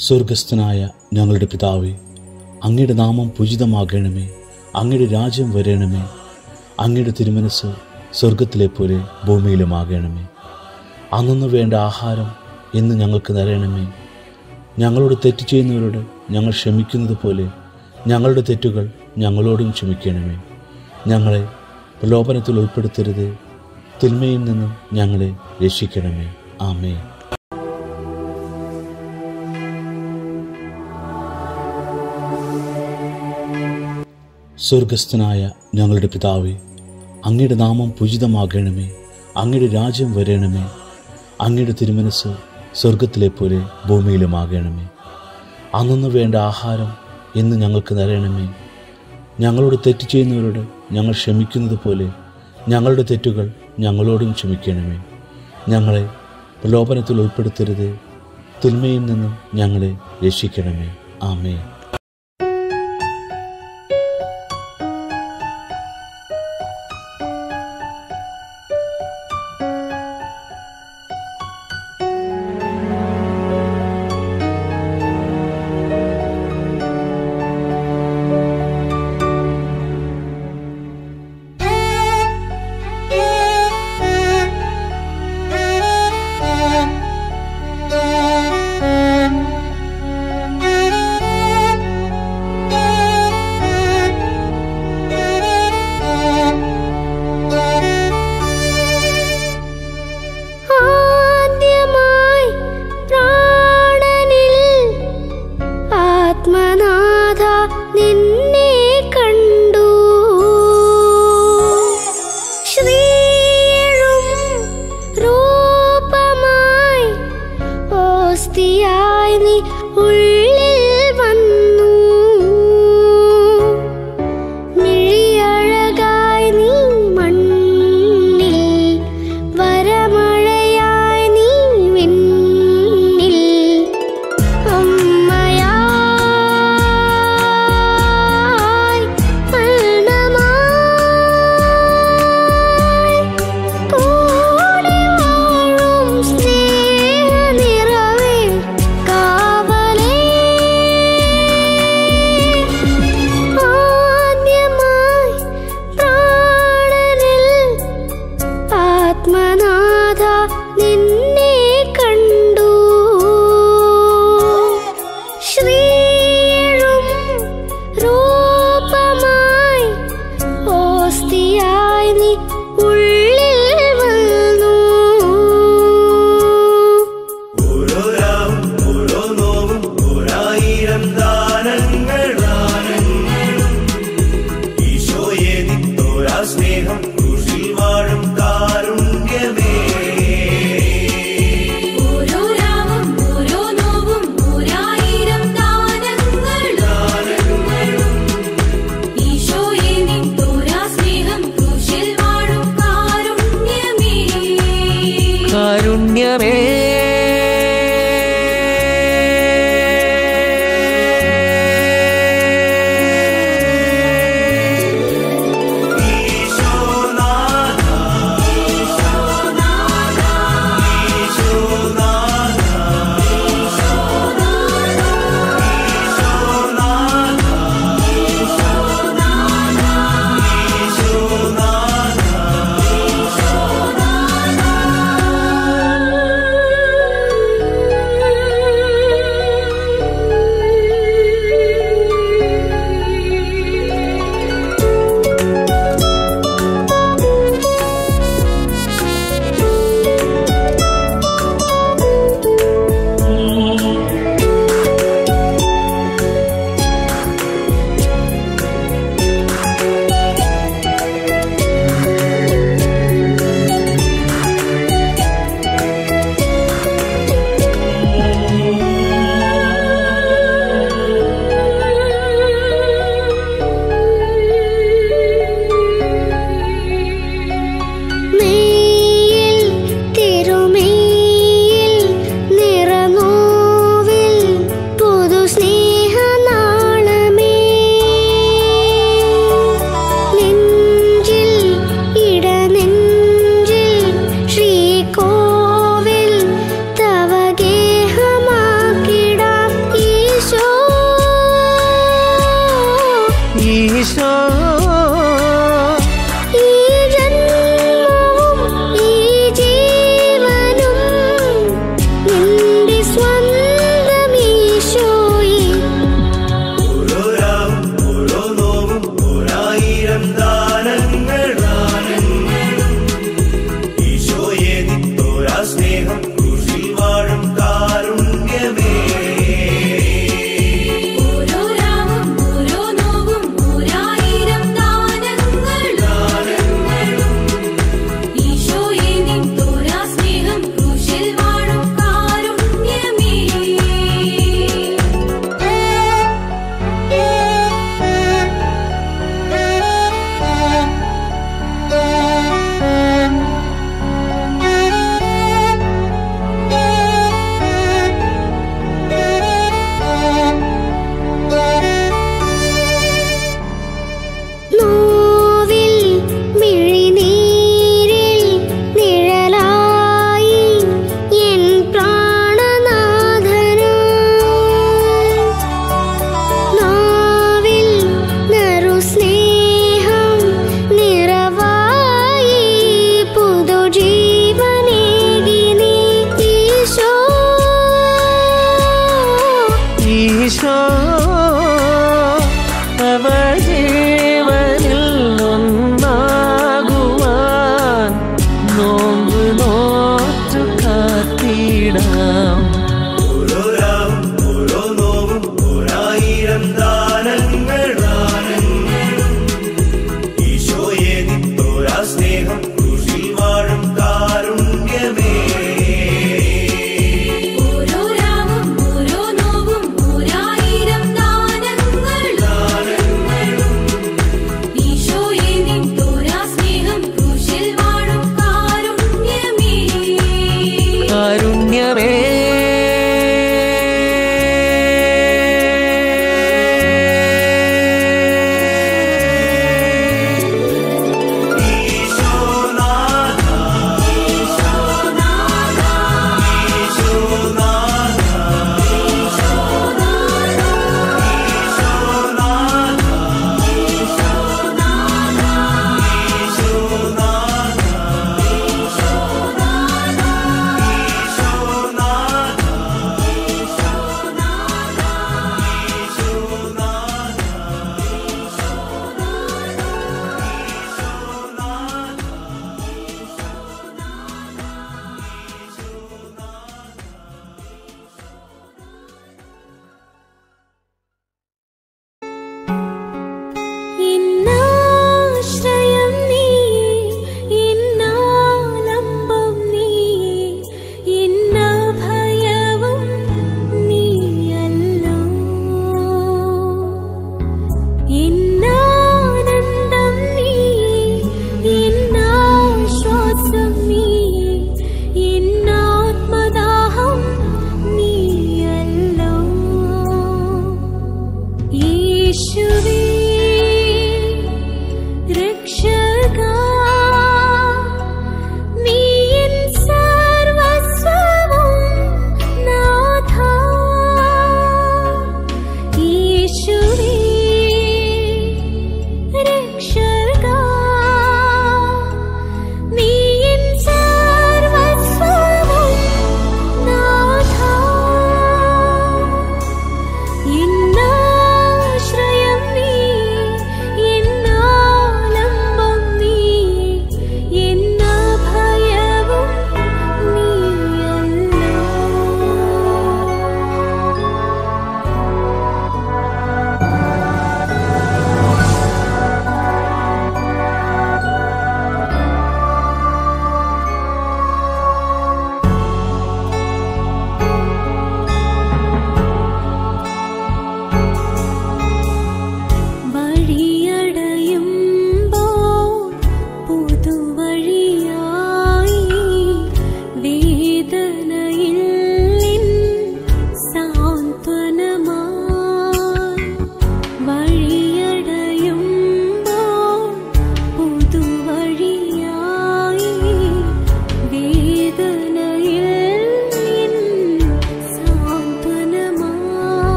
സ്വർഗസ്ഥനായ ഞങ്ങളുടെ പിതാവേ അങ്ങയുടെ നാമം പൂജിതമാകണമേ അങ്ങയുടെ രാജ്യം വരണമേ അങ്ങയുടെ തിരുമനസ് സ്വർഗത്തിലെ പോലെ ഭൂമിയിലുമാകണമേ അന്നു വേണ്ട ആഹാരം എന്ന് ഞങ്ങൾക്ക് തരണമേ ഞങ്ങളോട് തെറ്റ് ചെയ്യുന്നവരോട് ഞങ്ങൾ ക്ഷമിക്കുന്നത് പോലെ ഞങ്ങളുടെ തെറ്റുകൾ ഞങ്ങളോടും ക്ഷമിക്കണമേ ഞങ്ങളെ പ്രലോഭനത്തിൽ ഉൾപ്പെടുത്തരുത് തിന്മയിൽ നിന്നും ഞങ്ങളെ രക്ഷിക്കണമേ ആമേ സ്വർഗസ്ഥനായ ഞങ്ങളുടെ പിതാവേ അങ്ങയുടെ നാമം പൂജിതമാകണമേ അങ്ങയുടെ രാജ്യം വരണമേ അങ്ങയുടെ തിരുമനസ് സ്വർഗത്തിലെ പോലെ ഭൂമിയിലുമാകണമേ അന്നു വേണ്ട ആഹാരം എന്ന് ഞങ്ങൾക്ക് തരണമേ ഞങ്ങളോട് തെറ്റ് ചെയ്യുന്നവരോട് ഞങ്ങൾ ക്ഷമിക്കുന്നത് പോലെ ഞങ്ങളുടെ തെറ്റുകൾ ഞങ്ങളോടും ക്ഷമിക്കണമേ ഞങ്ങളെ പ്രലോഭനത്തിൽ ഉൾപ്പെടുത്തരുത് തിന്മയിൽ നിന്നും ഞങ്ങളെ രക്ഷിക്കണമേ ആമേ ആദ്യമായി പ്രാണനിൽ ആത്മനാഥ നിന്നെ കണ്ടു ശ്രീഴും രൂപമായി ഓസ്തിയായി നീ ഉള്ളിൽ വന്നു മിഴിയഴകായി നീ മണ്ണിൽ വരമഴയായി നീ വിണ്ണിൽ അമ്മയായി മരണമായി കൂടെ വാഴും സ്നേഹനിറവേ കാവലേ ആദ്യമായി പ്രാണനിൽ ആത്മനാഥ നിന്നെ കണ്ടു ശ്രീഴും രൂപമായി ഓസ്തിയായി നീ ഉള്ളിൽ വന്നു ഓരോ രാവും ഓരോ നോവും ഓരായിരം ദാനങ്ങൾ ദാനങ്ങളും ഈശോയെ നിത്തോരാ സ്നേഹം ക്രൂശിൽ വാഴും കാരുണ്യമേ ഓരോ രാവും ഓരോ നോവും ഓരായിരം ദാനങ്ങൾ ദാനങ്ങളും ഈശോയെ നിൻ തോരാ സ്നേഹം ക്രൂശിൽ വാഴും കാരുണ്യമേ കാരുണ്യമേ ഈശോനാഥ ഈശോനാഥ ഈശോനാഥ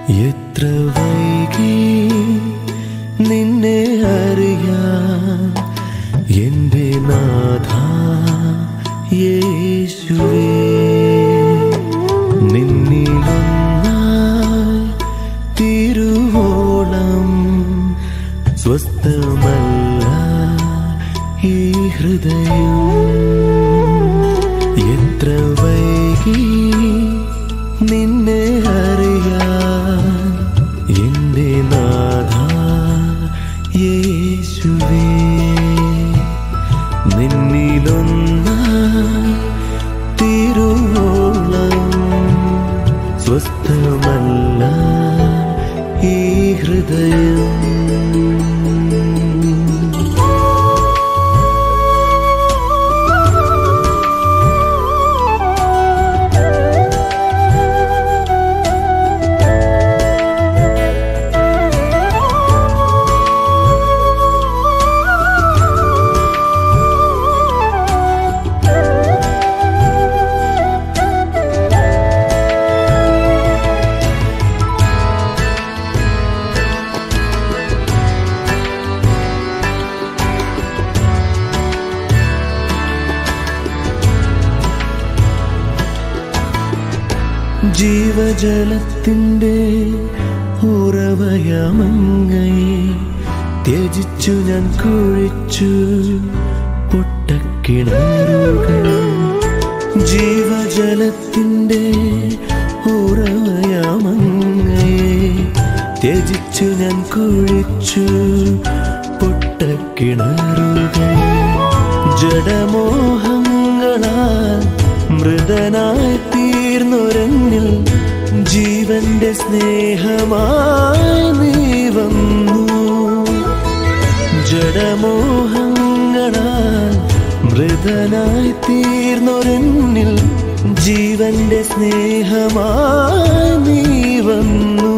എത്ര വൈകി നിന്നെ അറിയാൻ എൻ്റെ നാഥ യേശുവേ നിന്നിലൊന്നായി തിരുവോളം സ്വസ്ഥമല്ല ഈ ഹൃദയം എത്ര വൈകി നിന്നെ അറിയാൻ എൻ്റെ നാഥ യേശുവേ നിന്നിലൊന്ന തിരുവോളം സ്വസ്ഥമല്ല ഈ ഹൃദയം ജീവജലത്തിൻ്റെ ഉറവയമങ്ങയെ ത്യജിച്ചു ഞാൻ കുഴിച്ചു പൊട്ടക്കിണറുകൾ ജീവജലത്തിൻ്റെ ഉറവയമങ്ങയെ ത്യജിച്ചു ഞാൻ കുഴിച്ചു പൊട്ടക്കിണറുകൾ ജഡമോഹങ്ങളാൽ മൃതനായി തീർന്നൊരങ്ങിൽ ജീവന്റെ സ്നേഹമായി നീ വന്നു ജഡമോഹങ്ങളാൽ മൃതനായി തീർന്നൊരന്നിൽ ജീവന്റെ സ്നേഹമായി നീ വന്നു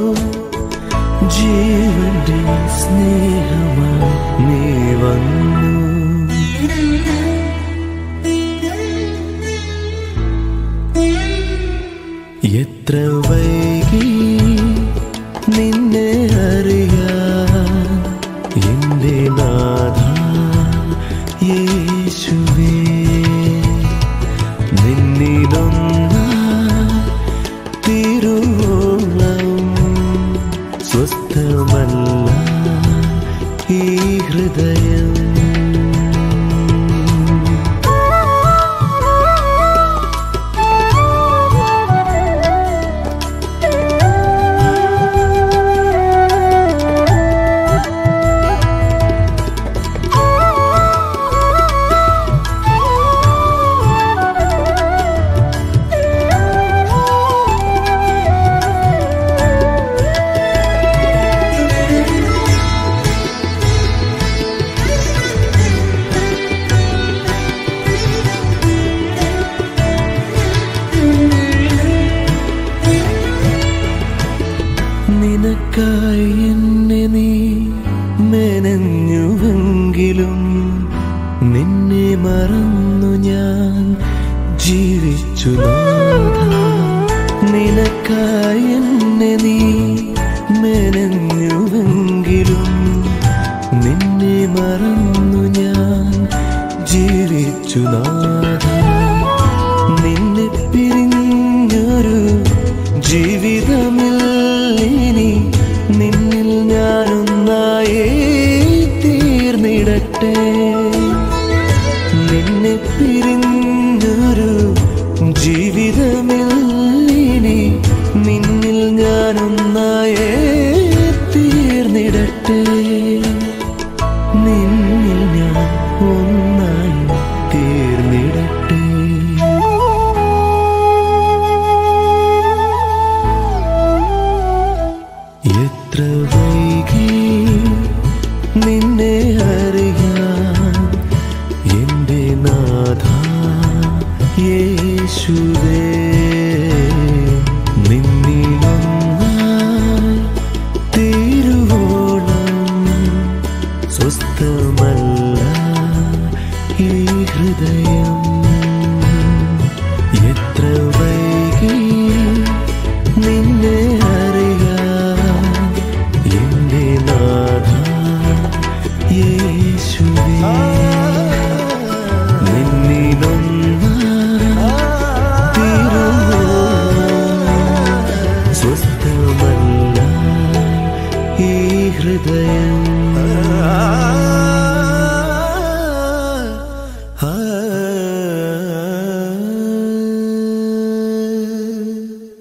ജീവന്റെ സ്നേഹമായി നീ വന്നു എത്ര വൈകി നിന്നെ അറിയാൻ എൻ്റെ നാഥ യേശുവേ നിന്നിലൊന്ന തിരുവോളം സ്വസ്ഥമല്ല ഈ ഹൃദയം നിനക്കായി എന്നെ നീ മെനഞ്ഞുവെങ്കിലും നിന്നെ മറന്നു ഞാൻ ജീവിച്ചു നാഥ നിനക്കായി എന്നെ നീ മെനഞ്ഞുവെങ്കിലും നിന്നെ മറന്നു ഞാൻ ജീവിച്ചു നാഥ നിന്നെ പിരിഞ്ഞൊരു ജീവിതമില്ലിനി നിന്നിൽ ഞാനൊന്നായേ തീർന്നിടട്ടെ നിന്നെ പിരിഞ്ഞൊരു ജീവിതമില്ലിനി നിന്നിൽ ഞാനൊന്നായേ തീർന്നിടട്ടെ നിന്നിൽ ഞാൻ ഒന്നായി തീർന്നിടട്ടെ എത്ര വൈകി നിന്നെ അറിയാൻ എൻ്റെ നാഥ യേശുവേ നിന്നിലൊന്നായി സ്വസ്ഥമല്ല ഈ ഹൃദയം ആ, ആ.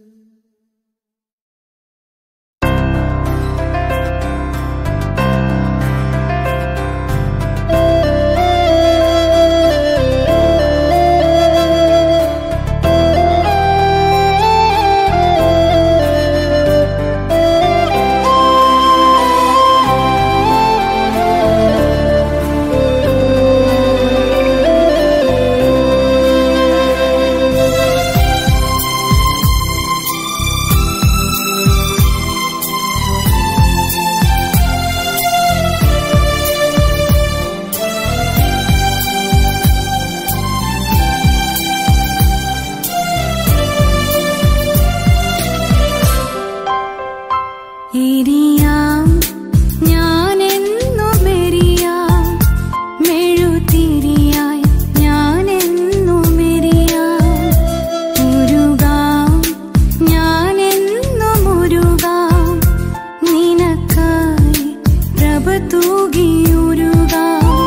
എരിയാം ഞാനെന്നും എരിയാം മെഴുതിരിയായി ഞാനെന്നും എരിയാം ഉരുകാം ഞാനെന്നും ഉരുകാം നിനക്കായി പ്രഭ തൂകിയുരുകാം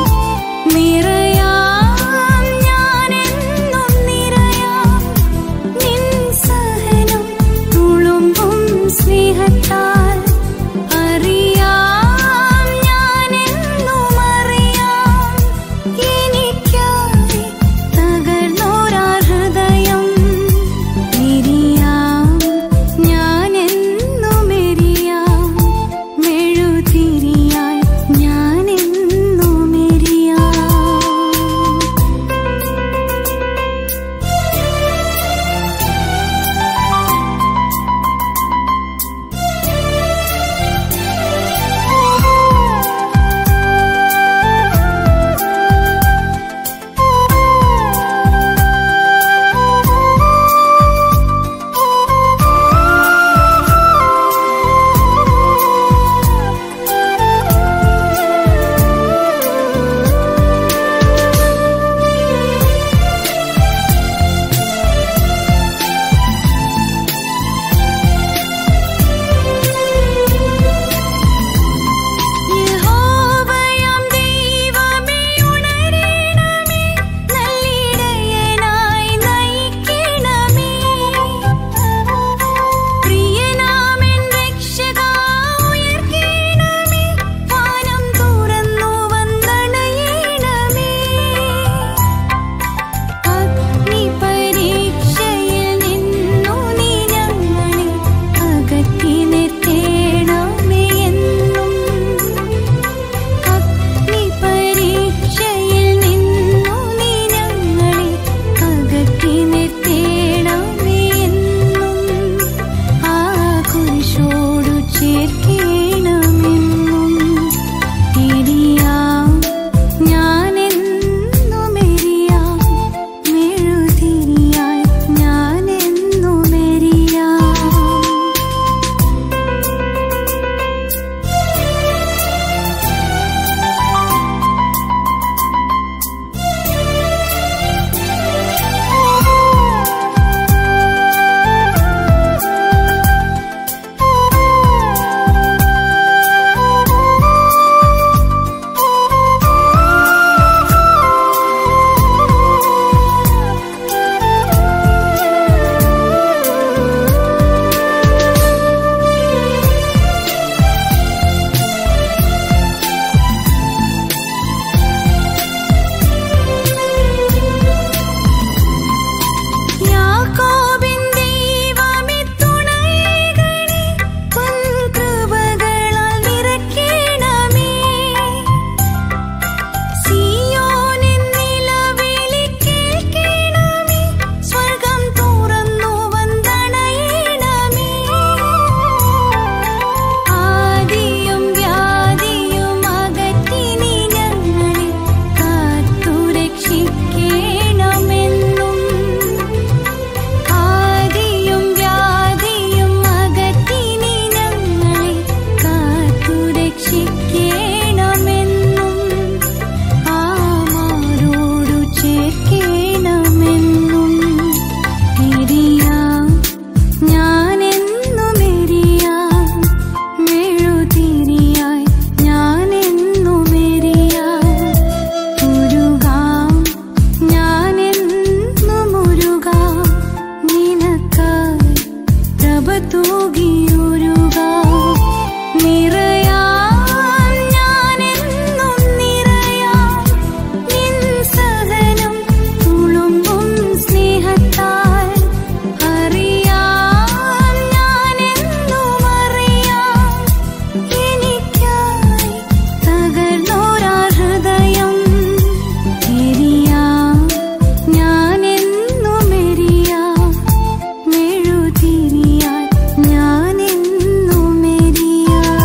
നിറയാം ഞാനെന്നും നിറയാം നിൻ സഹനം തുളുമ്പും സ്നേഹത്താൽ അറിയാം ഞാനെന്നും അറിയാം എനിക്കായി തകർന്നോരാ ഹൃദയം എരിയാം ഞാനെന്നും എരിയാം മെഴുതിരിയായി ഞാനെന്നും എരിയാം തൂകിയൊരുകാം നിറയാം ഞാനെന്നും നിറയാം നിൻ സഹനം തുളുമ്പും സ്നേഹത്താൽ അറിയാം ഞാനെന്നും അറിയാം എനിക്കായി തകർന്നോരാ ഹൃദയം എരിയാം ഞാനെന്നും എരിയാം മെഴുതിരിയായി ഞാനെന്നും എരിയാം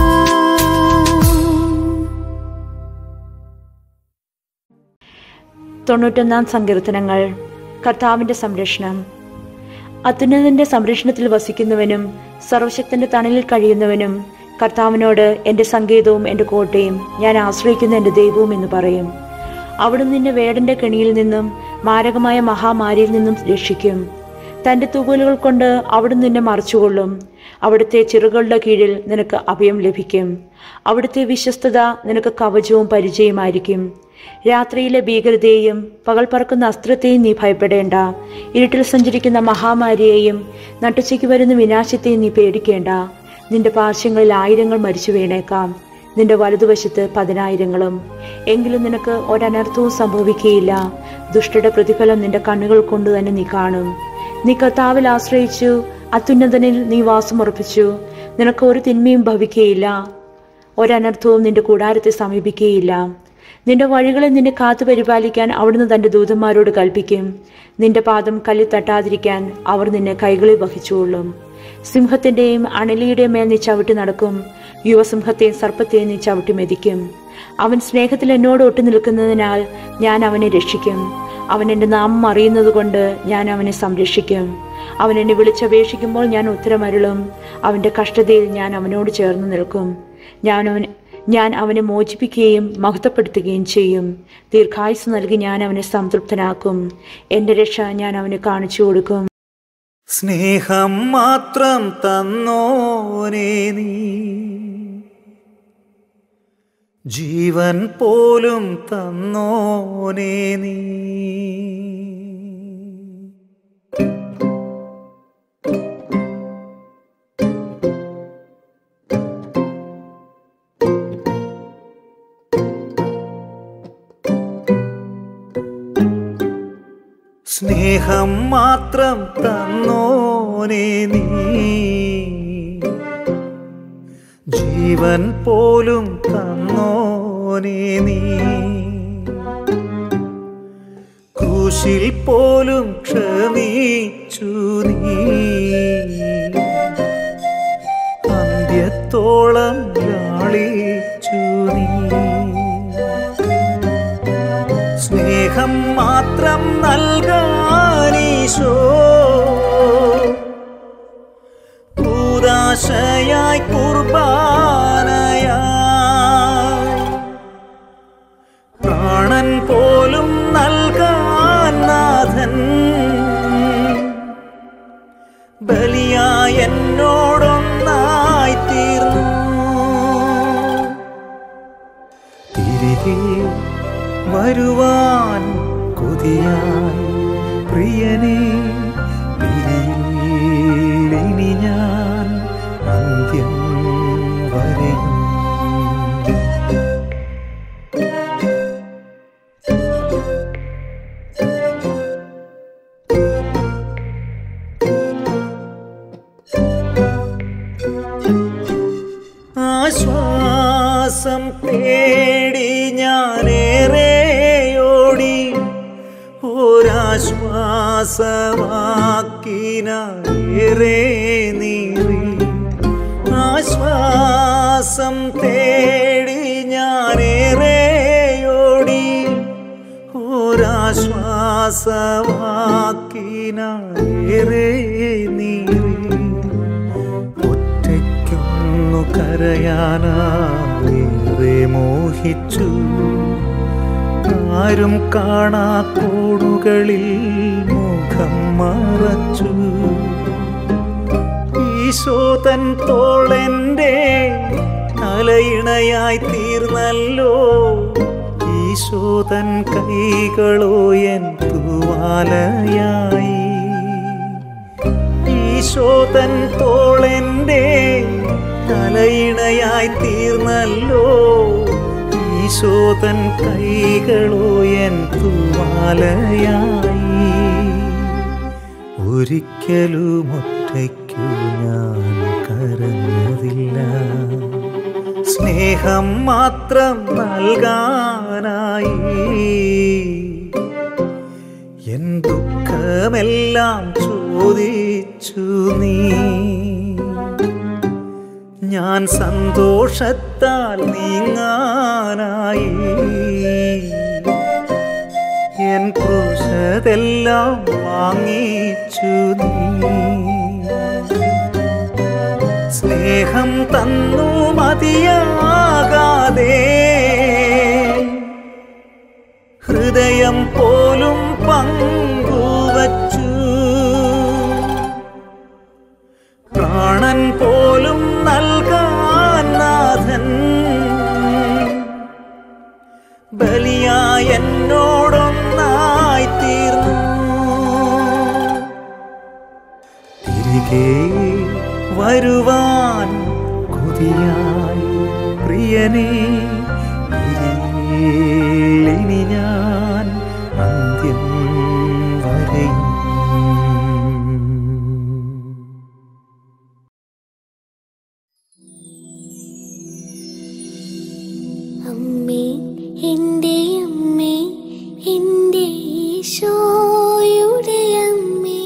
തൊണ്ണൂറ്റൊന്നാം സങ്കീർത്തനങ്ങൾ കർത്താവിന്റെ സംരക്ഷണം അത്യുന്നതന്റെ സംരക്ഷണത്തിൽ വസിക്കുന്നവനും സർവശക്തന്റെ തണലിൽ കഴിയുന്നവനും കർത്താവിനോട് എന്റെ സങ്കേതവും എന്റെ കോട്ടയും ഞാൻ ആശ്രയിക്കുന്ന എന്റെ ദൈവവും എന്ന് പറയും അവിടുന്ന് നിന്നെ വേടന്റെ കെണിയിൽ നിന്നും മാരകമായ മഹാമാരിയിൽ നിന്നും രക്ഷിക്കും തന്റെ തൂവലുകൾ കൊണ്ട് അവിടുന്ന് നിന്നെ മറച്ചുകൊള്ളും അവിടുത്തെ ചിറകുകളുടെ കീഴിൽ നിനക്ക് അഭയം ലഭിക്കും അവിടുത്തെ വിശ്വസ്തത നിനക്ക് കവചവും പരിചയമായിരിക്കും രാത്രിയിലെ ഭീകരതയെയും പകൽ പറക്കുന്ന അസ്ത്രത്തെയും നീ ഭയപ്പെടേണ്ട ഇരുട്ടിൽ സഞ്ചരിക്കുന്ന മഹാമാരിയെയും നട്ടുച്ചയ്ക്ക് വരുന്ന വിനാശത്തെയും നീ പേടിക്കേണ്ട നിന്റെ പാർശ്വങ്ങളിൽ ആയിരങ്ങൾ മരിച്ചു വീണേക്കാം നിന്റെ വലതുവശത്ത് പതിനായിരങ്ങളും എങ്കിലും നിനക്ക് ഒരനർത്ഥവും സംഭവിക്കുകയില്ല ദുഷ്ടയുടെ പ്രതിഫലം നിന്റെ കണ്ണുകൾ കൊണ്ട് തന്നെ നീ കാണും നീ കർത്താവിൽ ആശ്രയിച്ചു അത്യുന്നതനിൽ നീ വാസമുറപ്പിച്ചു നിനക്ക് ഒരു തിന്മയും ഭവിക്കുകയില്ല ഒരനർത്ഥവും നിന്റെ കൂടാരത്തെ സമീപിക്കുകയില്ല നിന്റെ വഴികളെ നിന്നെ കാത്തു പരിപാലിക്കാൻ അവിടുന്ന് തന്റെ ദൂതന്മാരോട് കൽപ്പിക്കും നിന്റെ പാദം കല്ലിൽ തട്ടാതിരിക്കാൻ അവർ നിന്നെ കൈകളിൽ വഹിച്ചുകൊള്ളും സിംഹത്തിന്റെയും അണലിയുടെയും മേൽ നീ ചവിട്ടി നടക്കും യുവസിംഹത്തെയും സർപ്പത്തെയും നീ ചവിട്ടി മെതിക്കും അവൻ സ്നേഹത്തിൽ എന്നോട് ഒട്ടു നിൽക്കുന്നതിനാൽ ഞാൻ അവനെ രക്ഷിക്കും അവൻ എൻ്റെ നാമം അറിയുന്നത് കൊണ്ട് ഞാൻ അവനെ സംരക്ഷിക്കും അവൻ എന്നെ വിളിച്ചപേക്ഷിക്കുമ്പോൾ ഞാൻ ഉത്തരമരുളും അവൻ്റെ കഷ്ടതയിൽ ഞാൻ അവനോട് ചേർന്ന് നിൽക്കും ഞാൻ അവന് ഞാൻ അവനെ മോചിപ്പിക്കുകയും മഹത്വപ്പെടുത്തുകയും ചെയ്യും ദീർഘായുസ് നൽകി ഞാൻ അവനെ സംതൃപ്തനാക്കും എൻ്റെ രക്ഷ ഞാൻ അവന് കാണിച്ചു കൊടുക്കും സ്നേഹം മാത്രം തന്നോനേ നീ ജീവൻ പോലും തന്നോനേ നീ സ്നേഹം മാത്രം തന്നോനേ നീ ജീവൻ പോലും തന്നോനേ നീ ക്രൂശിൽ പോലും ക്ഷമിച്ചു നീ അന്ത്യത്തോളം ലാളിച്ചു നീ സ്നേഹം മാത്രം നൽകാനീശോ കൂതാശയായി കുർബാനയായി പ്രാണൻ പോലും നൽകാൻ നാഥൻ ബലിയായി എന്നോടൊന്നായി തീർന്നു തിരികെ വരുവാൻ കൊതിയായി പ്രിയനെ പിരിയിൽ ഇനി ഞാൻ അന്ത്യം വരെയും ആശ്വാസം തേടി ഞാനേറെയോടി ഒരാശ്വാസമാക്കിനേറെ നീറി ആശ്വാസം തേടി ഞാനേറെയോടി ഒരാശ്വാസമാക്കിനേറെ നീറി ഒറ്റയ്ക്കൊന്നു കരയാനേറെ മോഹിച്ചു ആരും കാണാ കോണുകളിൽ മുഖം മറച്ചു ഈശോതൻ തോളെന്റെ തലയിണയായി തീർന്നല്ലോ ഈശോതൻ കൈകളോ എൻ തൂവാലയായി ഈശോ തൻ തോളെന്റെ തലയിണയായി തീർന്നല്ലോ ഈശോ തൻ കൈകളോ എൻ തൂവാലയായി ഒരിക്കലും ഒറ്റയ്ക്കു ഞാൻ കരഞ്ഞതില്ല സ്നേഹം മാത്രം നൽകാനായി എൻ ദുഃഖമെല്ലാം ചോദിച്ചു നീ ഞാൻ സന്തോഷത്താൽ നീങ്ങാനായി എൻ ക്രൂശതെല്ലാം വാങ്ങിച്ചു നീ സ്നേഹം തന്നു മതിയാകാതെ ഹൃദയം പോലും പങ്കുവച്ചു പ്രാണൻ പോലും നൽകാൻ നാഥൻ ബലിയായി എന്നോടൊന്നായി തീർന്നു തിരികെ വരുവാൻ കൊതിയായി പ്രിയനെ ഇനി ഞാൻ അന്ത്യം വരെയും അമ്മേ എൻ്റെ അമ്മേ എൻ്റെ ഈശോയുടെ അമ്മേ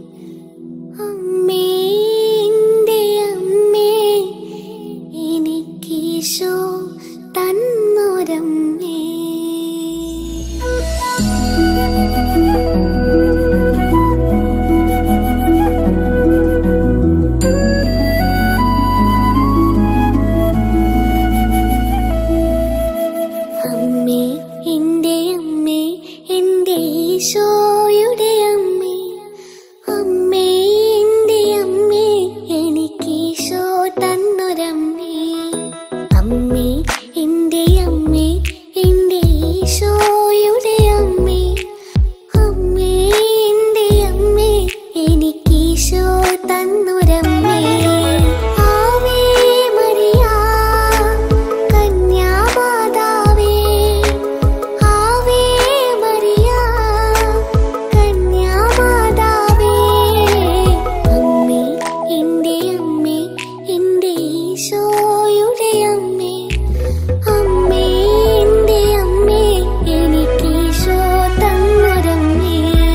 അമ്മേ എൻ്റെ അമ്മേ എനിക്കീശോ തന്നൊരമ്മേ അമ്മേ എൻ്റെ അമ്മേ എൻ്റെ ഈശോയുടെ അമ്മേ അമ്മേ എൻ്റെ അമ്മേ എനിക്കീശോ തന്നൊരമ്മേ അമ്മേ എൻ്റെ അമ്മേ എൻ്റെ ഈശോയുടെ അമ്മേ അമ്മേ എൻ്റെ അമ്മേ എനിക്കീശോ തന്നൊരമ്മേ ആവേ മരിയ കന്യാമാതാവേ ആവേ മരിയ കന്യാമാതാവേ അമ്മേ എൻ്റെ അമ്മേ എൻ്റെ ഈശോയുടെ അമ്മേ അമ്മേ എൻ്റെ അമ്മേ എനിക്കീശോ തന്നൊരമ്മേ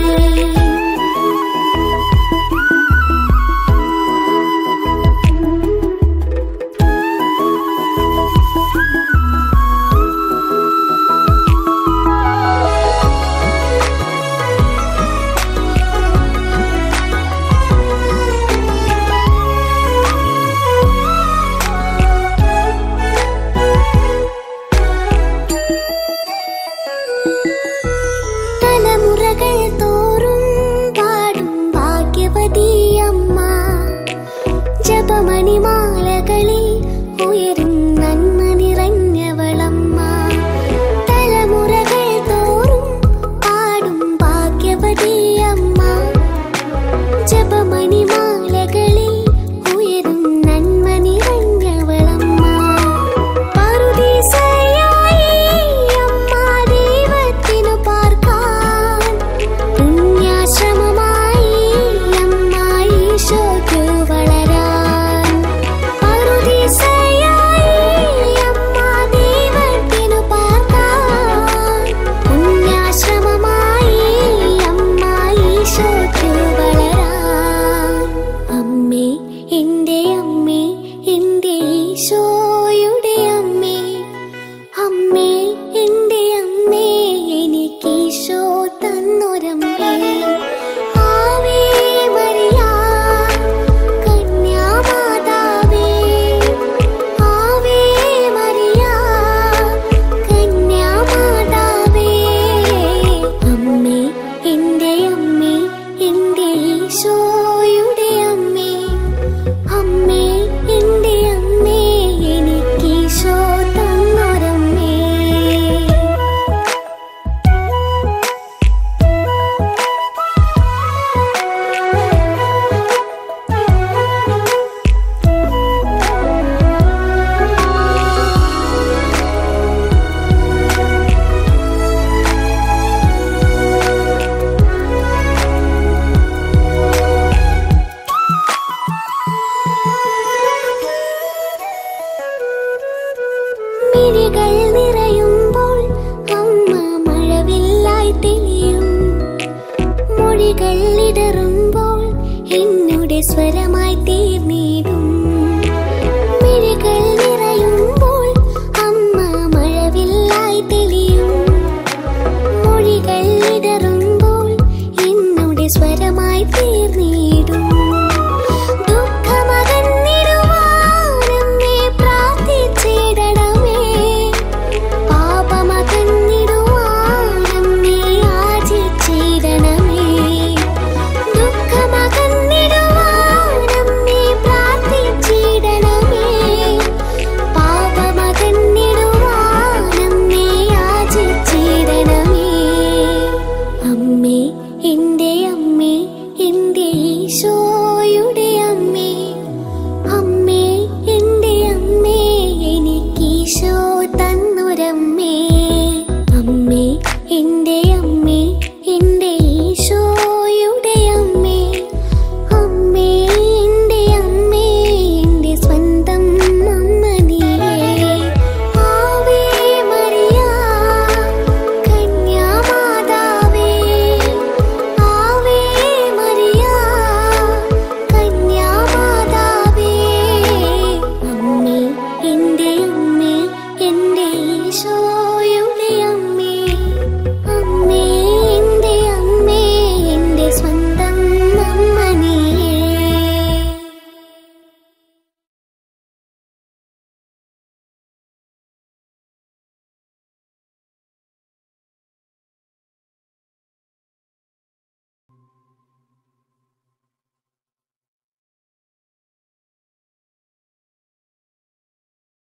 തലമുറകൾ തോറും പാടും ഭാഗ്യവതിയമ്മ ജപമണിമാലകളിൽ ഉയരും നന്മ നിറഞ്ഞവളമ്മ തലമുറകൾ തോറും പാടും ഭാഗ്യവതിയമ്മ ജപമണിമാലകളിൽ ഉയരും നന്മ നിറഞ്ഞവളമ്മ പറുദീസയായി അമ്മ ദൈവത്തിനു പാർക്കാൻ പുണ്യാശ്രമമായി അമ്മ ഈശോയ്ക്കു വളരാൻ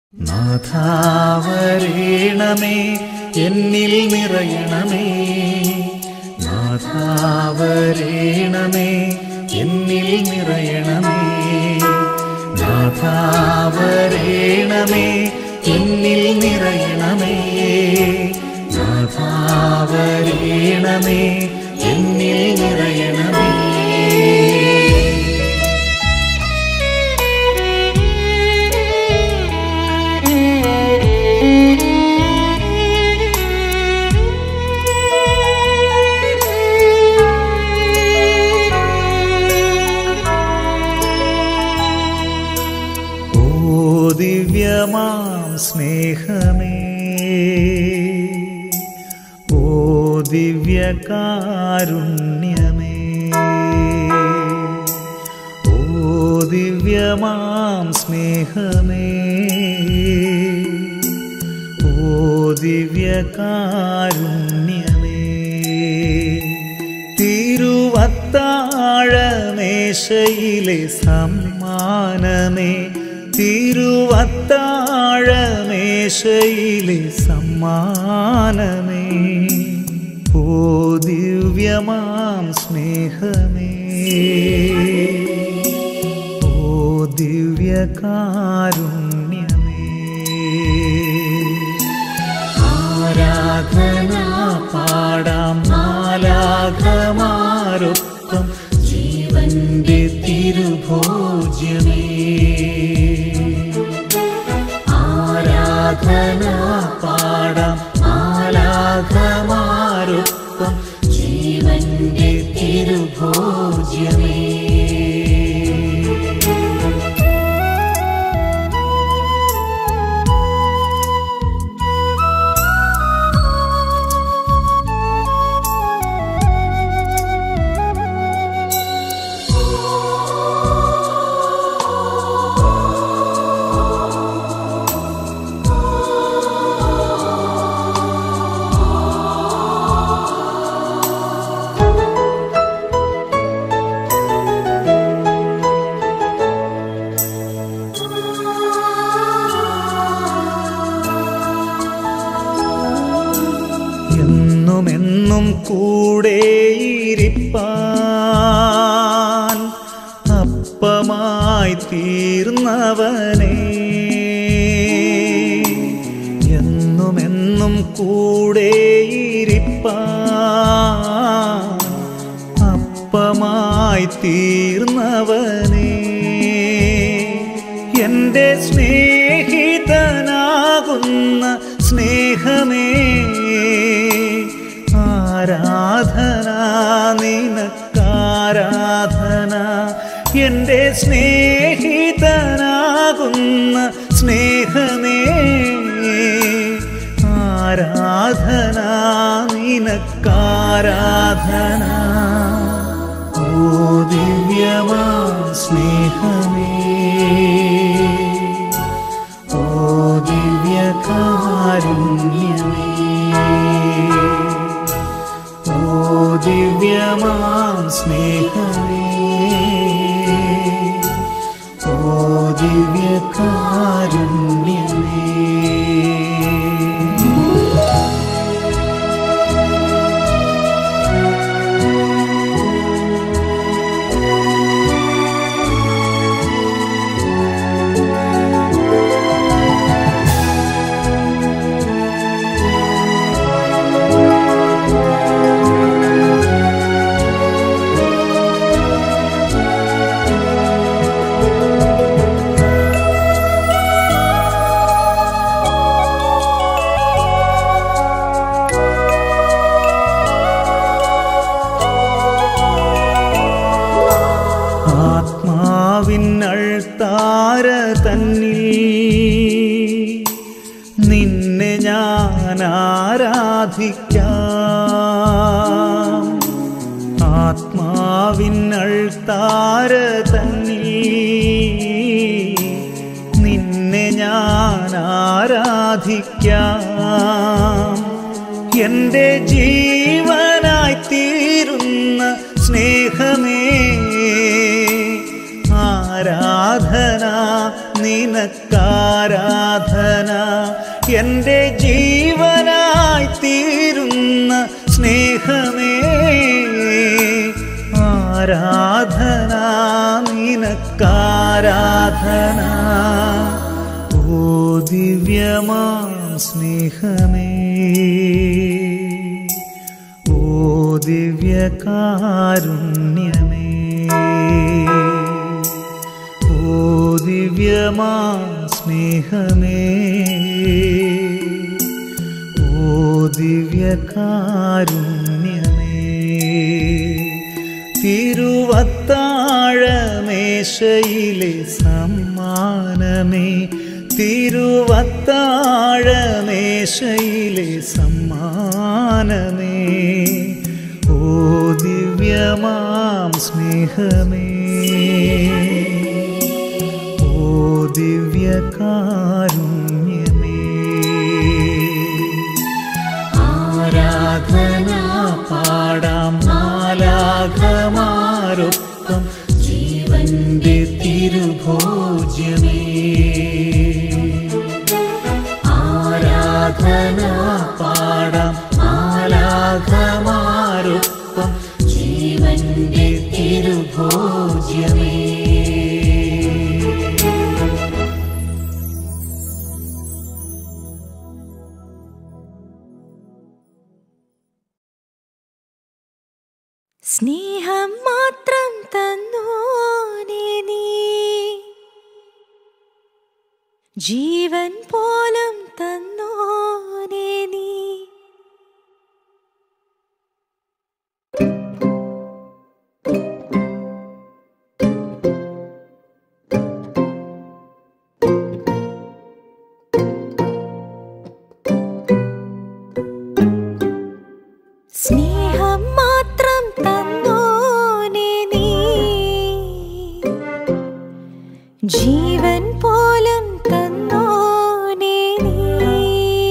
നാഥാവരേണമേ എന്നിൽ നിറയണമേ നാഥാവരേണമേ എന്നിൽ നിറയണമേ നാഥാവരേണമേ എന്നിൽ നിറയണമേ നാഥാവരേണമേ എന്നിൽ നിറയണമേ ഓ ദിവ്യമാം സ്നേഹമേ ഓ ദിവ്യകാരുണ്യമേ ഓ ദിവ്യമാം സ്നേഹമേ ഓ ദിവ്യകാരുണ്യമേ തിരുവത്താഴമേശയിലെ സമ്മാനമേ തിരുവത്താഴമേശയിലെ സമ്മാനമേ ഓ ദിവ്യമാം സ്നേഹമേ ഓ ദിവ്യകാരുണ്യമേ ആരാധന പാടാം മാലാഘമാരൊപ്പം ജീവന്റെ തിരുഭോജ്യമേ ആരാധന പാടാം മാലാഘമാരൊപ്പം ജീവന്റെ തിരുഭോജ്യമേ എന്നുമെന്നും കൂടെയിരിപ്പാൻ അപ്പമായി തീർന്നവനേ എന്നുമെന്നും കൂടെയിരിപ്പാൻ അപ്പമായി തീർന്നവനേ എൻ്റെ സ്നേഹിതനാകുന്ന സ്നേഹമേ ആരാധന നിനക്കാരാധന എൻ്റെ സ്നേഹിതനാകുന്ന സ്നേഹമേ ആരാധന നിനക്കാരാധന ഓ ദിവ്യമാ സ്നേഹമേ ഓ ദിവ്യകാരുണ്യമേ ഓ ദിവ്യമാം സ്നേഹമേ ഓ ദിവ്യകാരുണ്യമേ ആത്മാവിനൾത്താര തന്നിൽ നിന്നെ ഞാൻ ആരാധിക്കാം ആത്മാവിനൾത്താര തന്നിൽ നിന്നെ ഞാൻ ആരാധിക്കാം എൻ്റെ ജീവനായി തീരുന്ന സ്നേഹമേ ആരാധന ആരാധന നിനക്കാരാധന എൻ്റെ ജീവനായി തീരുന്ന സ്നേഹമേ ആരാധന നിനക്കാരാധന ഓ ദിവ്യമാം സ്നേഹമേ ഓ ദിവ്യകാരുണ്യമേ ഓ ദിവ്യമാം സ്നേഹമേ ഓ ദിവ്യകാരുണ്യമേ തിരുവത്താഴമേശയിലെ സമ്മാനമേ തിരുവത്താഴമേശയിലെ സമ്മാനമേ ഓ ദിവ്യമാം സ്നേഹമേ ഓ ദിവ്യകാരുണ്യമേ ആരാധന പാടാം മാലാഘമാരൊപ്പം ജീവന്റെ തിരുഭോജ്യമേ ആരാധന പാടാം മാലാഘമാരൊപ്പം ജീവന്റെ തിരുഭോജ്യമേ സ്നേഹം മാത്രം തന്നോനെ നീ ജീവൻ പോലും തന്നോനെ നീ സ്നേഹം മാത്രം തന്നോനെ നീ ജീവൻ പോലും തന്നോനെ നീ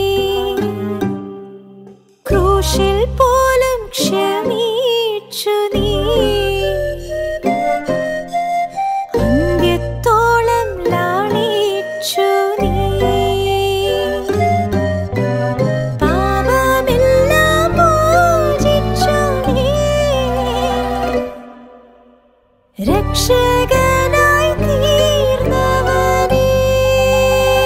ക്രൂശിൽ പോലും ക്ഷമിച്ചു നീ അന്ത്യത്തോളം ലാളിച്ചു നീ പാപമെല്ലാം മോചിച്ചു നീ രക്ഷകനായി തീർന്നവനേ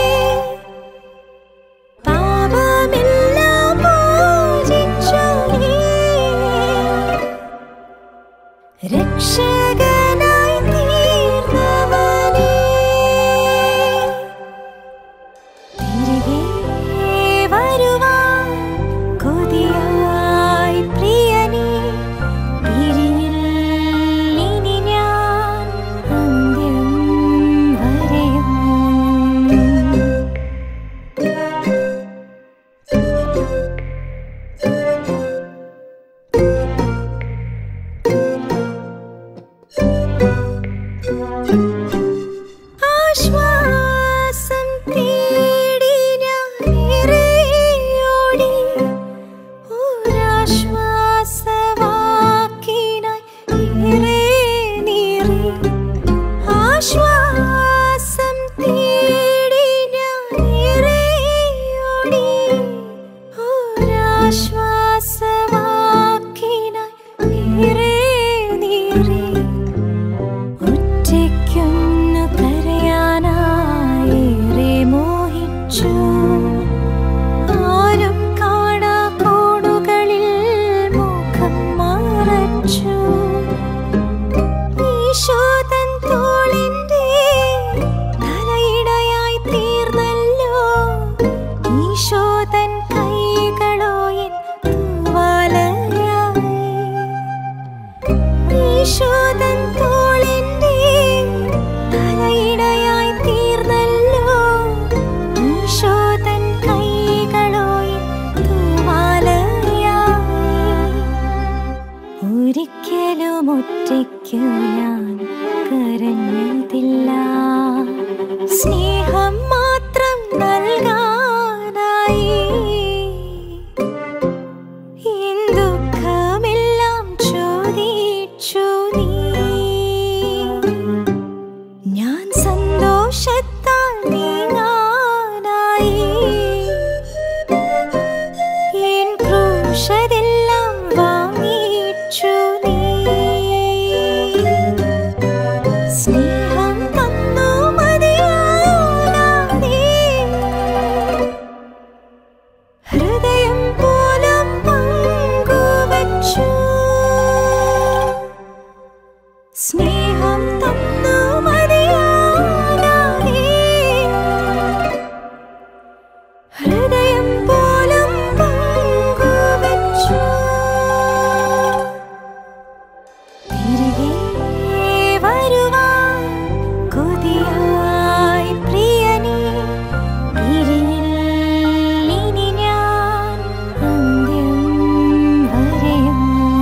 സന്തോഷത്താൽ നീങ്ങാനായി എൻ ക്രൂശതെല്ലാം വാങ്ങിച്ചു നീ സ്നേഹം തന്നു മതിയാകാതെ ഹൃദയം പോലും പങ്കുവച്ചു സ്നേഹം തന്നു മതിയാകാതെ ഹൃദയം പോലും പങ്കുവച്ചു തിരികെ വരുവാൻ കൊതിയായി പ്രിയനേ പിരിയിൽ ഇനി ഞാൻ അന്ത്യം വരെയും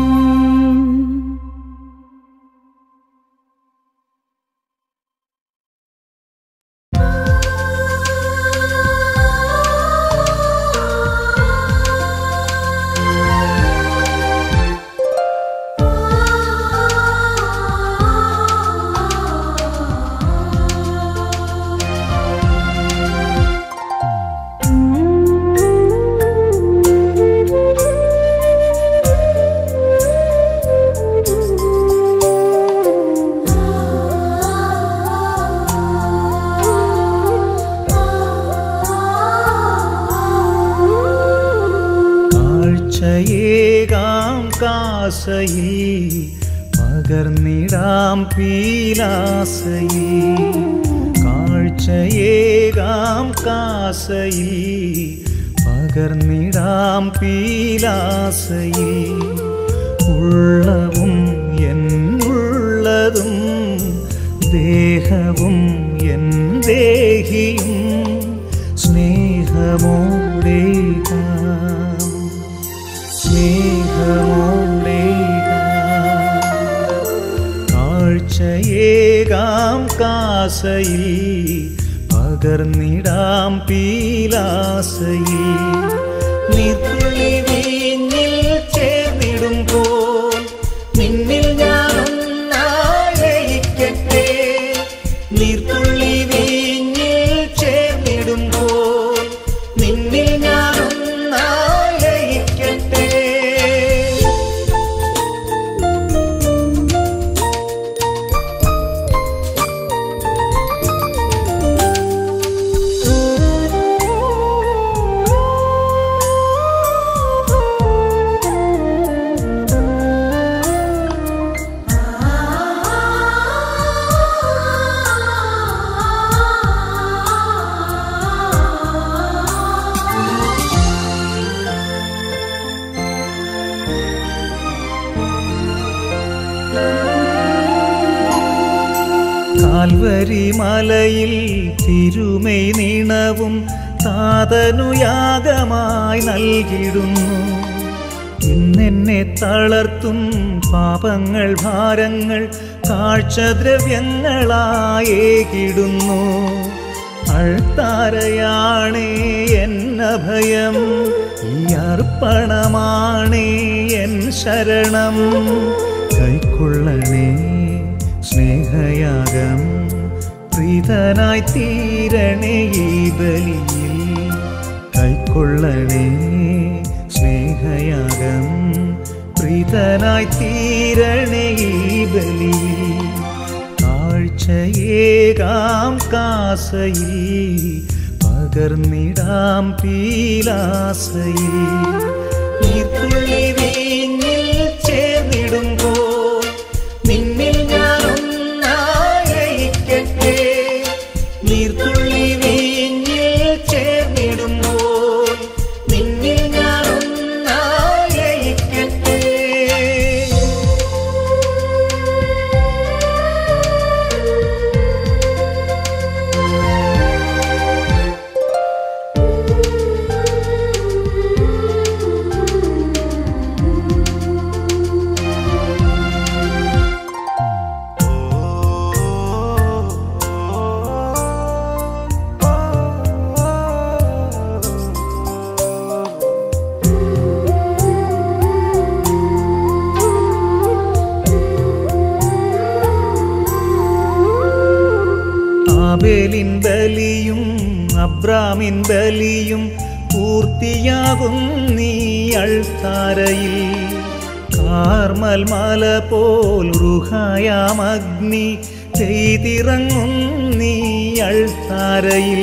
കാഴ്ചയേകാം കാസയിൽ പകർന്നിടാം പീലാസയിൽ കാഴ്ചയേകാം കാസയിൽ പകർന്നിടാം പീലാസയിൽ ഉള്ളവും എന്നുള്ളതും ദേഹവും എൻ ദേഹിയും സ്നേഹമോടേകാം കാഴ്ചയേകാം കാസയിൽ പകർന്നിടാം പീലാസയിൽ നിർത്തുള്ളി വീഞ്ഞിൽ ചേർന്നിടുമ്പോൾ നിന്നിൽ ഞാനൊന്നായിരിക്കട്ടെ നീർത്തുള്ളി വീഞ്ഞിൽ ചേർന്നിടുമ്പോൾ നിന്നിൽ ഞാനൊന്നായിരിക്കട്ടെ കാൽവരി മലയിൽ തിരുമൈ നീണവും താതനുയാഗമായി നൽകിടുന്നു ഇന്നെന്നെ തളർത്തും പാപങ്ങൾ ഭാരങ്ങൾ കാഴ്ചദ്രവ്യങ്ങളായേകിടുന്നു അഴ്ത്താരയാണേ എന്നഭയം ഈ അർപ്പണമാണേ എൻ ശരണം കൈക്കൊള്ളണേ സ്നേഹയാഗം പ്രീതനായി തീരണേ ഈ ബലിയിൽ കൈക്കൊള്ളണേ സ്നേഹയാഗം പ്രീതനായി തീരണേ ഈ ബലിയിൽ കാഴ്ചയേകാം കാസയിൽ പകർന്നിടാം പീലാസയിൽ നീർത്തുള്ളി വീഞ്ഞിൽ ചേർന്നിടുമ്പോൾ നിന്നിൽ ഞാനൊന്നായിരിക്കട്ടെ നീർത്തുള്ളി വീഞ്ഞിൽ ചേർന്നിടുമ്പോൾ നിന്നിൽ ഞാനൊന്നായിരിക്കട്ടെ ആ ആബേലിൻ ബലിയും അബ്രാമിൻ ബലിയും പൂർത്തിയാകും നീ അൾത്താരയിൽ കാർമൽ മല പോൽ റുഹായാമഗ്നി ചെയ്തിറങ്ങും നീ അൾത്താരയിൽ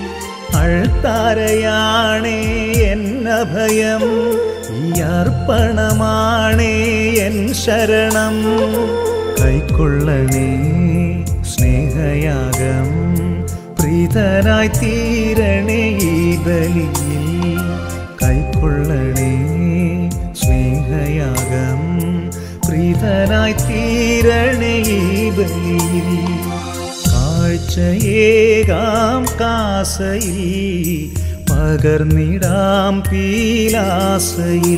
അൾത്താരയാണേ എന്നഭയം ഈ അർപ്പണമാണേ എൻ ശരണം കൈക്കൊള്ളണേ സ്നേഹയാഗം പ്രീതനായി തീരണേ ഈ ബലിയിൽ കൈക്കൊള്ളണേ സ്നേഹയാഗം പ്രീതനായി തീരണേ ഈ ബലിയിൽ കാഴ്ചയേകാം കാസയിൽ പകർന്നിടാം പീലാസയിൽ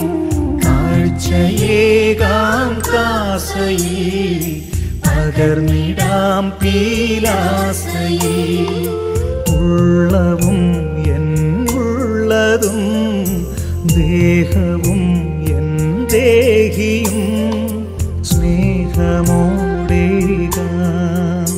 കാഴ്ചയേകാം കാസയിൽ പകർന്നിടാം പീലാസയിൽ ഉള്ളവും എൻ ഉള്ളതും ദേഹവും എൻ ദേഹിയും സ്നേഹമോടേകാം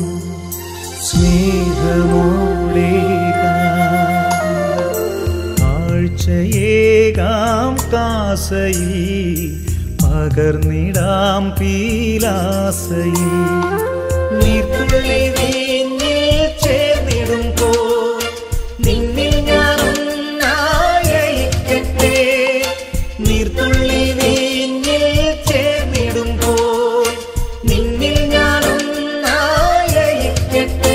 സ്നേഹമോടേകാം കാഴ്ചയേകാം കാസയിൽ പകർന്നിടാം പീലാസയിൽ നീർത്തുള്ളി വീഞ്ഞിൽ ചേർന്നിടുമ്പോ നിന്നിൽ ഞാനൊന്നായിരിക്കട്ടെ നീർത്തുള്ളി വീഞ്ഞിൽ ചേർന്നിടുമ്പോ നിന്നിൽ ഞാനൊന്നായിരിക്കട്ടെ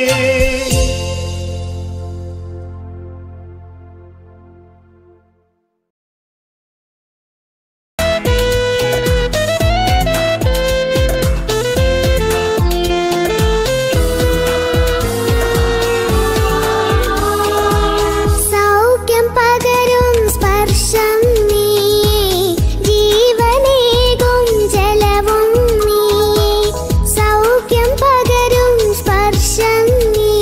സൗഖ്യം പകരും സ്പർശം നീ ജീവനേകും ജലവും നീ സൗഖ്യം പകരും സ്പർശം നീ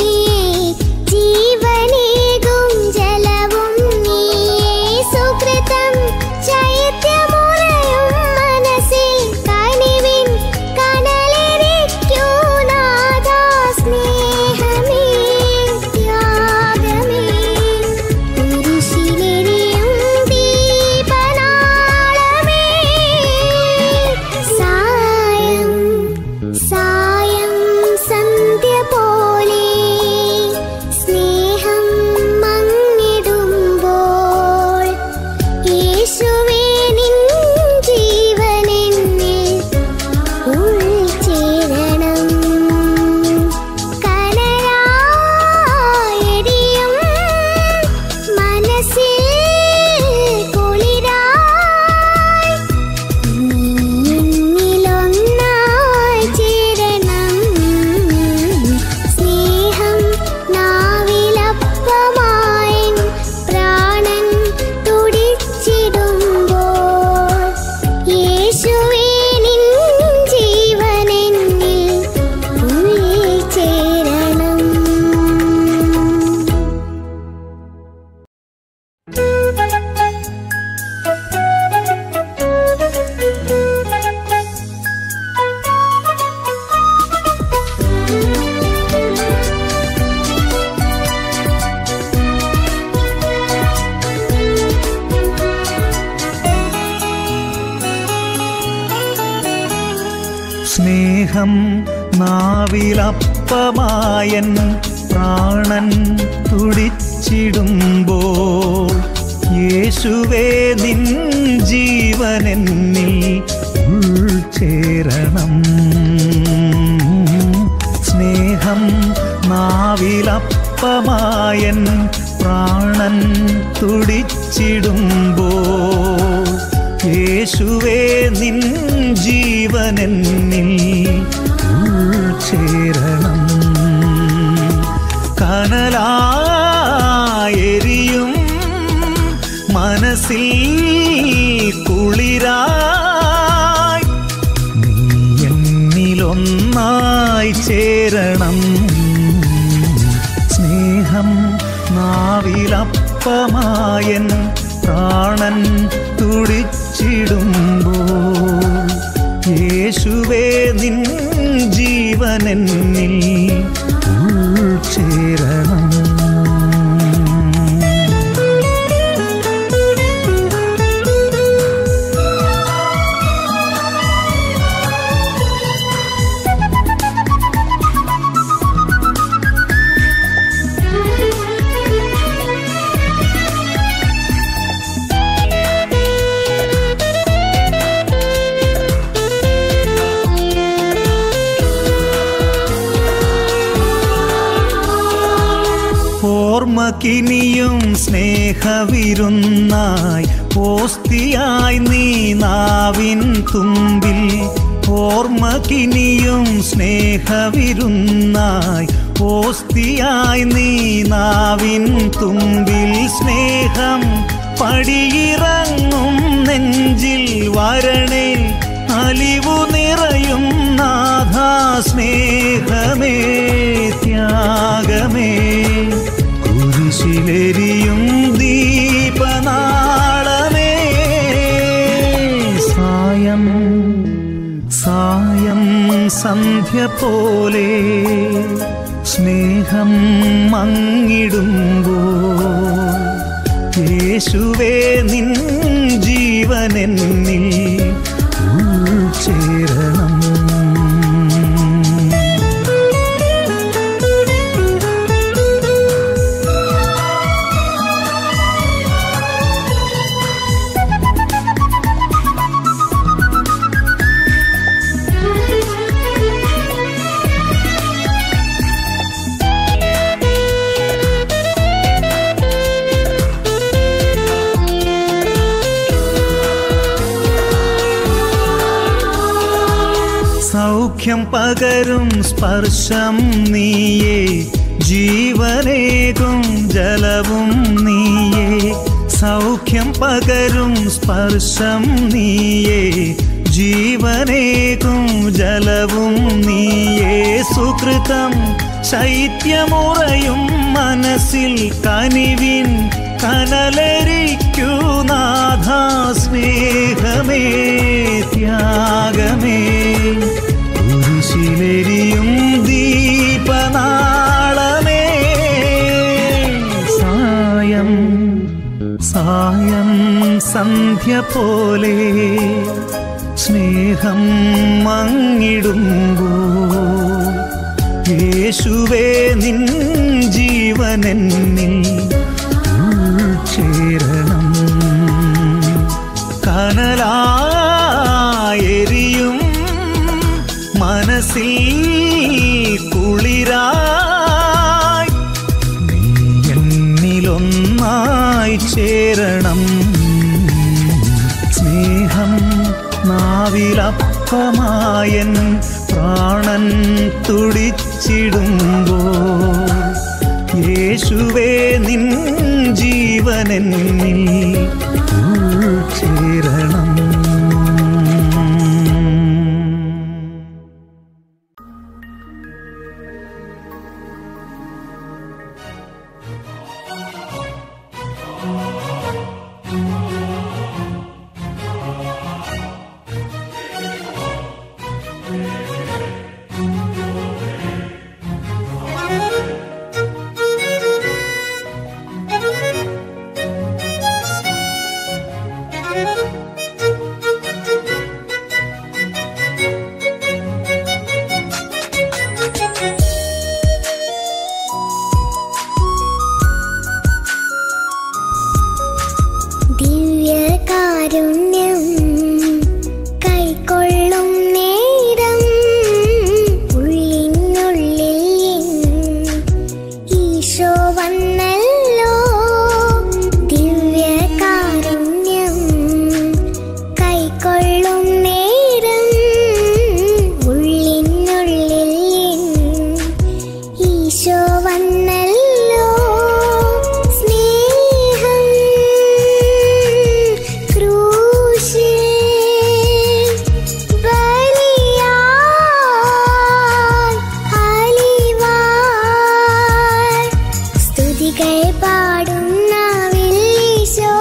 ജീവനേകും ജലവും നീ സുകൃതം ചൈത്യമുറയും മനസ്സിൽ കനിവിൻ കനലിരിക്കൂ നാഥാ സ്നേഹമേ ത്യാഗമേ കുരിശിലെരിയും ദീപനാളമേ സായം സായം സന്ധ്യ പോലെ സ്നേഹം മങ്ങിടുമ്പോൾ യേശുവേ നിൻ ജീവനെന്നിൽ ഉൾച്ചേരണം കനലായെരിയും മനസ്സിൽ കുളിരായി നീ എന്നിലൊന്നായി ചേരണം സ്നേഹം നാവിലപ്പമായി പ്രാണൻ തുടിച്ചിടുമ്പോൾ യേശുവേ നിൻ ജീവനെന്നിൽ ഉൾച്ചേരണം സ്നേഹം നാവിലപ്പമായൻ പ്രാണൻ തുടിച്ചിടുമ്പോൾ യേശുവേ നിൻ ജീവനെന്നിൽ ഉൾച്ചേരണം സ്നേഹം നാവിലപ്പമായൻ പ്രാണൻ തുടിച്ചിടുമ്പോൾ യേശുവേ നിൻ ജീവനെന്നിൽ ഉൾച്ചേരണം കനലായെരിയും മനസ്സിൽ കുളിരായി നീ എന്നിലൊന്നായി ചേരണം സ്നേഹം നാവിലപ്പമായൻ പ്രാണൻ തുടിച്ചിടുമ്പോൾ യേശുവേ നിൻ ജീവനെന്നിൽ ഓർമ്മക്കിനിയും സ്നേഹവിരുന്നായി ഓസ്തിയായി നീ നാവിൻ തുമ്പിൽ ഓർമ്മക്കിനിയും സ്നേഹവിരുന്നായി ഓസ്തിയായി നീ നാവിൻ തുമ്പിൽ സ്നേഹം പടിയിറങ്ങും നെഞ്ചിൽ വരണേ അലിവു നിറയും നാഥാ സ്നേഹമേ ത്യാഗമേ കുരിശിലെരിയും ദീപനാളമേ സായം സായം സന്ധ്യ പോലെ സ്നേഹം മങ്ങിടുമ്പോ യേശുവേ നിൻ ജീവനെന്നിൽ ഉൾച്ചേരണം സൗഖ്യം പകരും സ്പർശം നീയേ ജീവനേകും ജലവും നീയേ സൗഖ്യം പകരും സ്പർശം നീയേ ജീവനേകും ജലവും നീയേ സുകൃതം ശൈത്യമുറയും മനസ്സിൽ കനിവിൻ കനലരിക്കൂ നാഥാ സ്നേഹമേ ത്യാഗമേ കുരിശിലെരിയും ദീപനാളമേ സായം സായം സന്ധ്യ പോലെ സ്നേഹം മങ്ങിടുമ്പോ യേശുവേ നിൻ ജീവനെന്നിൽ ഉൾച്ചേരണം കനലായെരിയും മനസ്സിൽ കുളിരായി നീ എന്നിലൊന്നായി ചേരണം സ്നേഹം നാവിലപ്പമായൻ പ്രാണൻ തുടിച്ചിടുമ്പോൾ യേശുവേ നിൻ ജീവനെന്നിൽ ഉൾച്ചേരണം ദിവ്യകാരുണ്യം കൈക്കൊള്ളും നേരം ഉള്ളിനുള്ളിൽ ഈശോ വന്നല്ലോ ദിവ്യകാരുണ്യം കൈക്കൊള്ളും നേരം ഉള്ളിനുള്ളിൽ ഈശോ വന്നല്ലോ സ്നേഹം ക്രൂശിൽ ബലിയായി അലിവായി സ്തുതികൾ പാടുന്ന ഈശോ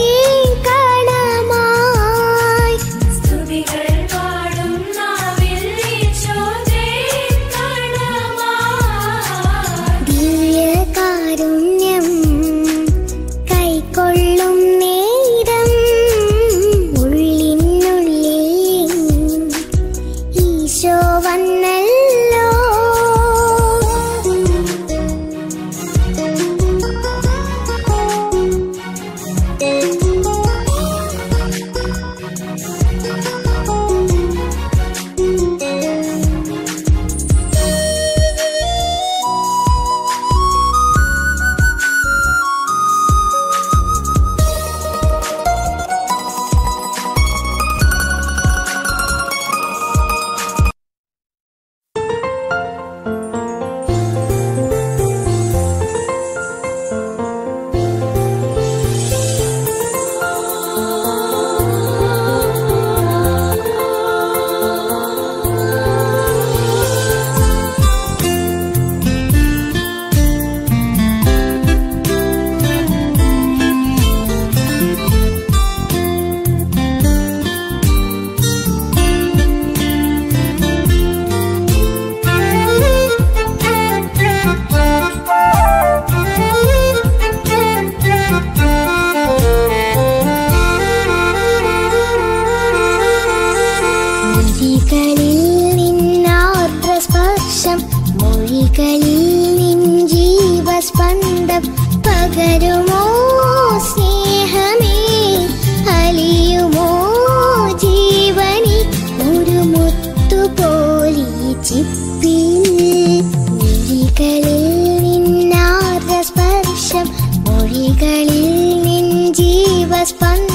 തീക്കണമായി സ്തുതികൾ പാടും നാവിൽ ഈശോ തേക്കണമായി. സ്പർശം പകരുമോ സ്നേഹമേ അലിയുമോ ജീവനി ഒരു മുത്തുപോലി ചിപ്പിൽ മൊഴികളിൽ നിന്നാർദ്ര സ്പർശം മൊഴികളിൽ നിൻ ജീവസ്പന്ദ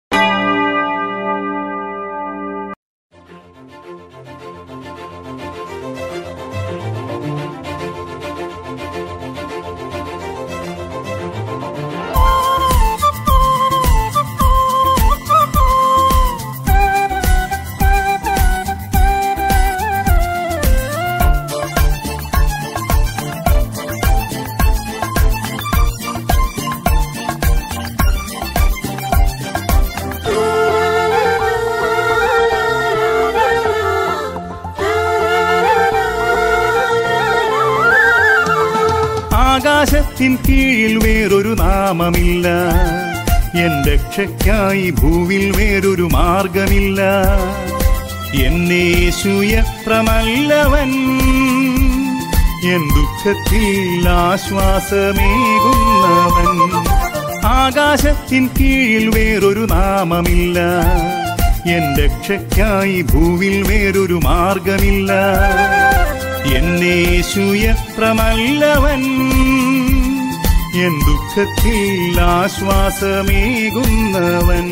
ആകാശത്തിൻ കീഴിൽ വേറൊരു നാമമില്ല എൻ രക്ഷയ്ക്കായി ഭൂവിൽ വേറൊരു മാർഗമില്ല എന്നേശു എത്ര നല്ലവൻ എൻ ദുഃഖത്തിൽ ആശ്വാസമേകുന്നവൻ ആകാശത്തിൻ കീഴിൽ വേറൊരു നാമമില്ല എൻ രക്ഷയ്ക്കായി ഭൂവിൽ വേറൊരു മാർഗമില്ല എന്നേശു എത്ര നല്ലവൻ എൻ ദുഃഖത്തിൽ ആശ്വാസമേകുന്നവൻ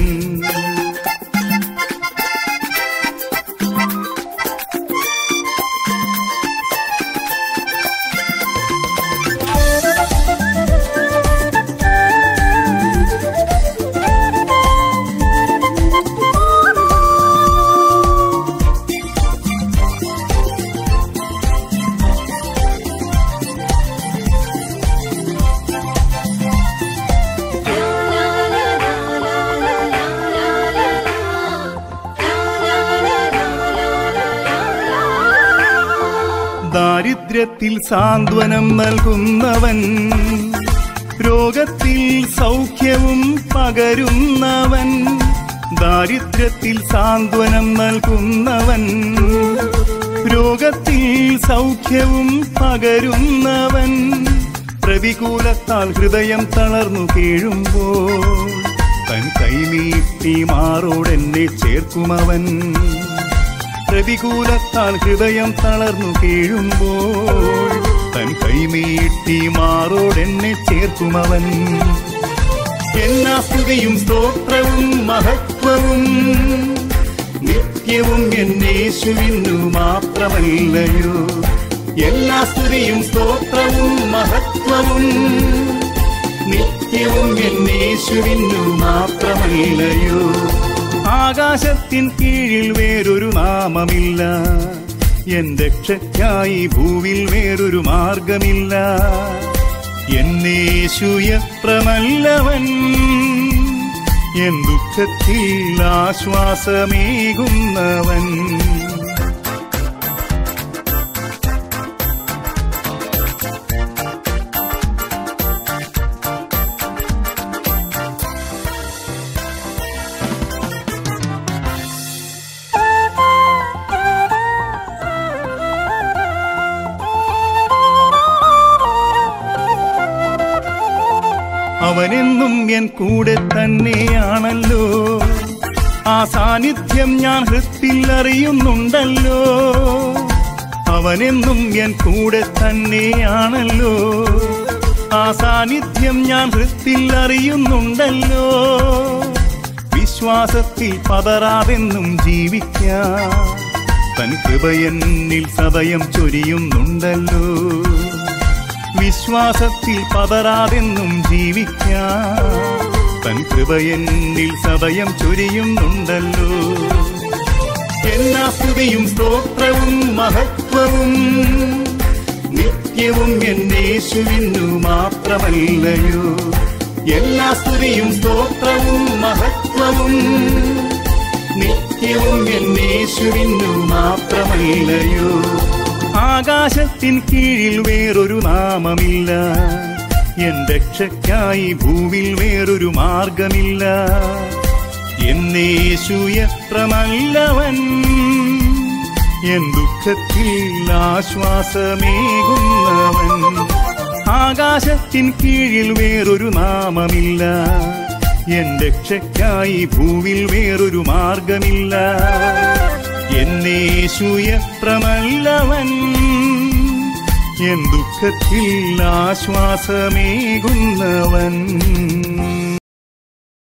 ദാരിദ്ര്യത്തിൽ സാന്ത്വനം നൽകുന്നവൻ രോഗത്തിൽ സൗഖ്യവും പകരുന്നവൻ ദാരിദ്ര്യത്തിൽ സാന്ത്വനം നൽകുന്നവൻ രോഗത്തിൽ സൗഖ്യവും പകരുന്നവൻ പ്രതികൂലത്താൽ ഹൃദയം തളർന്നു കീഴുമ്പോൾ തൻ കൈനീട്ടി മാറോടെന്നെ ചേർക്കുമവൻ പ്രതികൂലത്താൽ ഹൃദയം തളർന്നു കീഴുമ്പോൾ തൻ കൈനീട്ടി മാറോടെന്നെ ചേർക്കുമവൻ എല്ലാ സ്തുതിയും സ്തോത്രവും മഹത്വവും നിത്യവും എന്നേശുവിനു മാത്രമല്ലയോ എല്ലാ സ്തുതിയും സ്തോത്രവും മഹത്വവും നിത്യവും എന്നേശുവിനു മാത്രമല്ലയോ ആകാശത്തിൻ കീഴിൽ വേറൊരു നാമമില്ല എൻ രക്ഷയ്ക്കായി ഭൂവിൽ വേറൊരു മാർഗമില്ല എന്നേശു എത്ര നല്ലവൻ എൻ ദുഃഖത്തിൽ ആശ്വാസമേകുന്നവൻ അവനെന്നും എൻ കൂടെ തന്നെയാണല്ലോ ആ സാന്നിധ്യം ഞാൻ ഹൃത്തിൽ അറിയുന്നുണ്ടല്ലോ അവനെന്നും എൻ കൂടെ തന്നെയാണല്ലോ ആ സാന്നിധ്യം ഞാൻ ഹൃത്തിൽ അറിയുന്നുണ്ടല്ലോ വിശ്വാസത്തിൽ പതറാതെന്നും ജീവിക്കാം തൻ കൃപയെന്നിൽ സദയം ചൊരിയുന്നുണ്ടല്ലോ വിശ്വാസത്തിൽ പതറാതെന്നും ജീവിക്കാം തൻ കൃപയെന്നിൽ സദയം ചൊരിയുന്നുണ്ടല്ലോ എല്ലാ സ്തുതിയും സ്തോത്രവും മഹത്വവും നിത്യവും എന്നേശുവിനു മാത്രമല്ലയോ എല്ലാ സ്തുതിയും സ്തോത്രവും മഹത്വവും നിത്യവും എന്നേശുവിനു മാത്രമല്ലയോ ആകാശത്തിൻ കീഴിൽ വേറൊരു നാമമില്ല എൻ രക്ഷയ്ക്കായി ഭൂവിൽ വേറൊരു മാർഗമില്ല എന്നേശു എത്ര നല്ലവൻ എൻ ദുഃഖത്തിൽ ആശ്വാസമേകുന്നവൻ ആകാശ ആകാശത്തിൻ കീഴിൽ വേറൊരു നാമമില്ല എൻ രക്ഷയ്ക്കായി ഭൂവിൽ വേറൊരു മാർഗമില്ല എന്നേശു എത്രമല്ലവൻ എൻ ദുഃഖത്തിൽ ആശ്വാസമേകുന്നവൻ